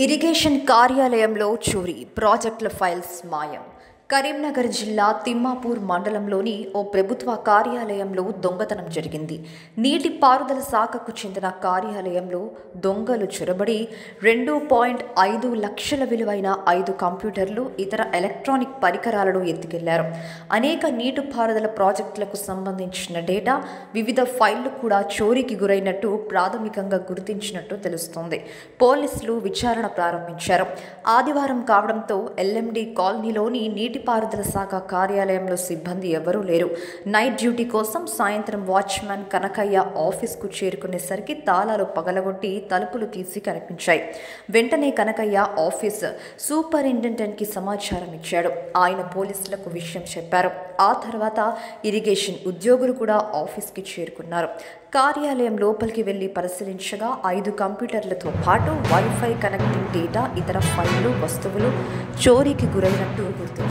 irrigation కార్యాలయంలో చోరీ ప్రాజెక్టుల ఫైల్స్ మాయం కరీంనగర్ జిల్లా తిమ్మాపూర్ మండలంలోని ఓ ప్రభుత్వ కార్యాలయంలో దొంగతనం జరిగింది నీటి పారుదల శాఖకు చెందిన కార్యాలయంలో దొంగలు చొరబడి రెండు పాయింట్ ఐదు లక్షల విలువైన ఐదు కంప్యూటర్లు ఇతర ఎలక్ట్రానిక్ పరికరాలను ఎత్తుకెళ్లారు అనేక నీటిపారుదల ప్రాజెక్టులకు సంబంధించిన డేటా వివిధ ఫైళ్లు కూడా చోరీకి గురైనట్టు ప్రాథమికంగా గుర్తించినట్టు తెలుస్తోంది పోలీసులు విచారణ ప్రారంభించారు ఆదివారం కావడంతో ఎల్ఎండి కాలనీలోని నీటిపారుదల శాఖ కార్యాలయంలో సిబ్బంది ఎవరూ లేరు నైట్ డ్యూటీ కోసం సాయంత్రం వాచ్మ్యాన్ కనకయ్య ఆఫీస్కు చేరుకునేసరికి తాళాలు పగలగొట్టి తలుపులు తీసి కనిపించాయి వెంటనే కనకయ్య ఆఫీస్ సూపరింటెండెంట్కి సమాచారం ఇచ్చాడు ఆయన పోలీసులకు విషయం చెప్పారు ఆ తర్వాత ఇరిగేషన్ ఉద్యోగులు కూడా ఆఫీస్కి చేరుకున్నారు కార్యాలయం లోపలికి వెళ్లి పరిశీలించగా ఐదు కంప్యూటర్లతో పాటు వైఫై కనెక్టింగ్ డేటా ఇతర ఫైళ్లు వస్తువులు చోరీకి గురైనట్టు గుర్తించారు